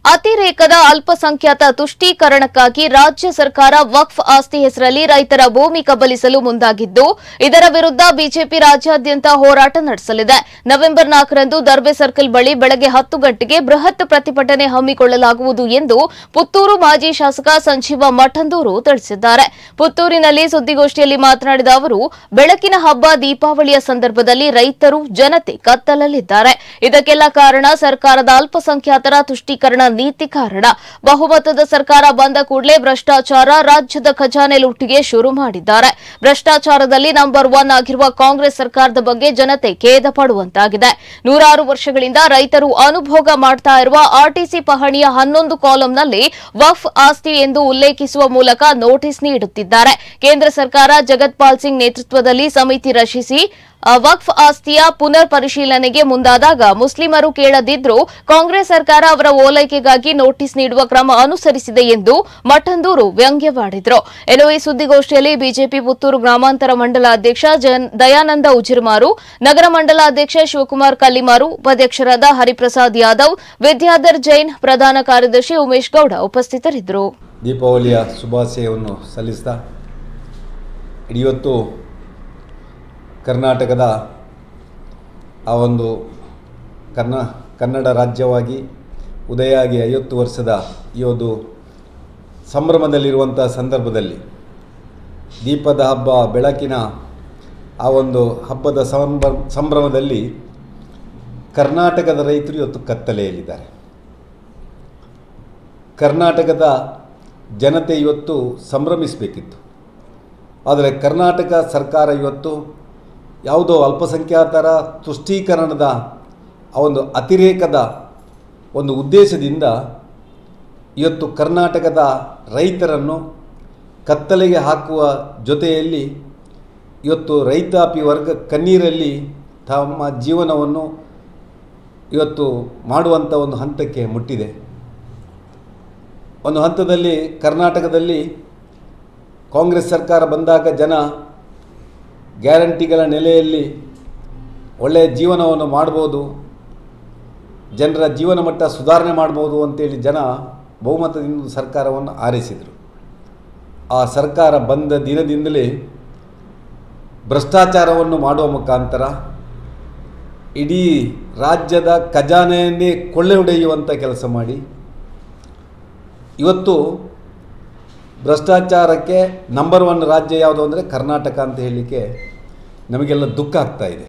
ಅತಿರೇಕದ ಅಲ್ಪಸಂಖ್ಯಾತ ತುಷ್ಟೀಕರಣಕ್ಕಾಗಿ ರಾಜ್ಯ ಸರ್ಕಾರ ವಕ್ಫ್ ಆಸ್ತಿ ಹೆಸರಲ್ಲಿ ರೈತರ ಭೂಮಿ ಕಬಲಿಸಲು ಮುಂದಾಗಿದ್ದು ಇದರ ವಿರುದ್ಧ ಬಿಜೆಪಿ ರಾಜ್ಯಾದ್ಯಂತ ಹೋರಾಟ ನಡೆಸಲಿದೆ ನವೆಂಬರ್ ನಾಲ್ಕರಂದು ದರ್ಬೆ ಸರ್ಕಲ್ ಬಳಿ ಬೆಳಗ್ಗೆ ಹತ್ತು ಗಂಟೆಗೆ ಬೃಹತ್ ಪ್ರತಿಭಟನೆ ಹಮ್ಮಿಕೊಳ್ಳಲಾಗುವುದು ಎಂದು ಪುತ್ತೂರು ಮಾಜಿ ಶಾಸಕ ಸಂಜೀವ ಮಠಂದೂರು ತಿಳಿಸಿದ್ದಾರೆ ಪುತ್ತೂರಿನಲ್ಲಿ ಸುದ್ದಿಗೋಷ್ಠಿಯಲ್ಲಿ ಮಾತನಾಡಿದ ಅವರು ಬೆಳಕಿನ ಹಬ್ಬ ದೀಪಾವಳಿಯ ಸಂದರ್ಭದಲ್ಲಿ ರೈತರು ಜನತೆ ಕತ್ತಲಲ್ಲಿದ್ದಾರೆ ಇದಕ್ಕೆಲ್ಲ ಕಾರಣ ಸರ್ಕಾರದ ಅಲ್ಪಸಂಖ್ಯಾತರ ತುಷ್ಟೀಕರಣ ನೀತಿ ಕಾರಣ ಬಹುಮತದ ಸರ್ಕಾರ ಬಂದ ಕೂಡಲೇ ಭ್ರಷ್ಟಾಚಾರ ರಾಜ್ಯದ ಖಜಾನೆ ಲೂಟಿಗೆ ಶುರು ಮಾಡಿದ್ದಾರೆ ಭ್ರಷ್ಟಾಚಾರದಲ್ಲಿ ನಂಬರ್ ಒನ್ ಆಗಿರುವ ಕಾಂಗ್ರೆಸ್ ಸರ್ಕಾರದ ಬಗ್ಗೆ ಜನತೆ ಖೇದ ಪಡುವಂತಾಗಿದೆ ನೂರಾರು ವರ್ಷಗಳಿಂದ ರೈತರು ಅನುಭೋಗ ಮಾಡ್ತಾ ಇರುವ ಆರ್ಟಿಸಿ ಪಹಣಿಯ ಹನ್ನೊಂದು ಕಾಲಂನಲ್ಲಿ ವಫ್ ಆಸ್ತಿ ಎಂದು ಉಲ್ಲೇಖಿಸುವ ಮೂಲಕ ನೋಟಿಸ್ ನೀಡುತ್ತಿದ್ದಾರೆ ಕೇಂದ್ರ ಸರ್ಕಾರ ಜಗತ್ಪಾಲ್ ಸಿಂಗ್ ನೇತೃತ್ವದಲ್ಲಿ ಸಮಿತಿ ರಚಿಸಿ ಆ, ವಕ್ಫ್ ಆಸ್ತಿಯ ಪುನರ್ ಪರಿಶೀಲನೆಗೆ ಮುಂದಾದಾಗ ಮುಸ್ಲಿಮರು ಕೇಳದಿದ್ರೂ ಕಾಂಗ್ರೆಸ್ ಸರ್ಕಾರ ಅವರ ಓಲೈಕೆಗಾಗಿ ನೋಟಿಸ್ ನೀಡುವ ಕ್ರಮ ಅನುಸರಿಸಿದೆ ಎಂದು ಮಠಂದೂರು ವ್ಯಂಗ್ಯವಾಡಿದ್ರು ಇನ್ನು ಈ ಸುದ್ದಿಗೋಷ್ಠಿಯಲ್ಲಿ ಬಿಜೆಪಿ ಪುತ್ತೂರು ಗ್ರಾಮಾಂತರ ಮಂಡಲ ಅಧ್ಯಕ್ಷ ಜನ್- ದಯಾನಂದ ಉಜಿರ್ಮಾರು ನಗರ ಮಂಡಲ ಅಧ್ಯಕ್ಷ ಶಿವಕುಮಾರ್ ಕಲ್ಲಿಮಾರು ಉಪಾಧ್ಯಕ್ಷರಾದ ಹರಿಪ್ರಸಾದ್ ಯಾದವ್ ವಿದ್ಯಾಧರ್ ಜೈನ್ ಪ್ರಧಾನ ಕಾರ್ಯದರ್ಶಿ ಉಮೇಶ್ ಗೌಡ ಉಪಸ್ಥಿತರಿದ್ದರು ದೀಪಾವಳಿಯ ಶುಭಾಶಯವನ್ನು ಸಲ್ಲಿಸ್ತಾ ಇವತ್ತು ಕರ್ನಾಟಕದ ಆ ಒಂದು ಕರ್ನಾ ಕನ್ನಡ ರಾಜ್ಯವಾಗಿ ಉದಯ ಆಗಿ ಐವತ್ತು ವರ್ಷದ ಈ ಒಂದು ಸಂಭ್ರಮದಲ್ಲಿರುವಂಥ ಸಂದರ್ಭದಲ್ಲಿ ದೀಪದ ಹಬ್ಬ ಬೆಳಕಿನ ಆ ಒಂದು ಹಬ್ಬದ ಸಂಭ್ರ ಸಂಭ್ರಮದಲ್ಲಿ ಕರ್ನಾಟಕದ ರೈತರು ಇವತ್ತು ಕತ್ತಲೆಯಲ್ಲಿದ್ದಾರೆ ಕರ್ನಾಟಕದ ಜನತೆ ಇವತ್ತು ಸಂಭ್ರಮಿಸಬೇಕಿತ್ತು ಆದರೆ ಕರ್ನಾಟಕ ಸರ್ಕಾರ ಇವತ್ತು ಯಾವುದೋ ಅಲ್ಪಸಂಖ್ಯಾತರ ತುಷ್ಟೀಕರಣದ ಆ ಒಂದು ಅತಿರೇಕದ ಒಂದು ಉದ್ದೇಶದಿಂದ ಇವತ್ತು ಕರ್ನಾಟಕದ ರೈತರನ್ನು ಕತ್ತಲೆಗೆ ಹಾಕುವ ಜೊತೆಯಲ್ಲಿ ಇವತ್ತು ರೈತಾಪಿ ವರ್ಗ ಕಣ್ಣೀರಲ್ಲಿ ತಮ್ಮ ಜೀವನವನ್ನು ಇವತ್ತು ಮಾಡುವಂಥ ಒಂದು ಹಂತಕ್ಕೆ ಮುಟ್ಟಿದೆ ಒಂದು ಹಂತದಲ್ಲಿ ಕರ್ನಾಟಕದಲ್ಲಿ ಕಾಂಗ್ರೆಸ್ ಸರ್ಕಾರ ಬಂದಾಗ ಜನ ಗ್ಯಾರಂಟಿಗಳ ನೆಲೆಯಲ್ಲಿ ಒಳ್ಳೆಯ ಜೀವನವನ್ನು ಮಾಡ್ಬೋದು ಜನರ ಜೀವನ ಮಟ್ಟ ಸುಧಾರಣೆ ಮಾಡ್ಬೋದು ಅಂತೇಳಿ ಜನ ಬಹುಮತದಿಂದ ಸರ್ಕಾರವನ್ನು ಆರಿಸಿದರು ಆ ಸರ್ಕಾರ ಬಂದ ದಿನದಿಂದಲೇ ಭ್ರಷ್ಟಾಚಾರವನ್ನು ಮಾಡುವ ಮುಖಾಂತರ ಇಡೀ ರಾಜ್ಯದ ಖಜಾನೆಯನ್ನೇ ಕೊಳ್ಳೆ ಹೊಡೆಯುವಂಥ ಕೆಲಸ ಮಾಡಿ ಇವತ್ತು ಭ್ರಷ್ಟಾಚಾರಕ್ಕೆ ನಂಬರ್ ಒನ್ ರಾಜ್ಯ ಯಾವುದು ಅಂದರೆ ಕರ್ನಾಟಕ ಅಂತ ಹೇಳಲಿಕ್ಕೆ ನಮಗೆಲ್ಲ ದುಃಖ ಆಗ್ತಾ ಇದೆ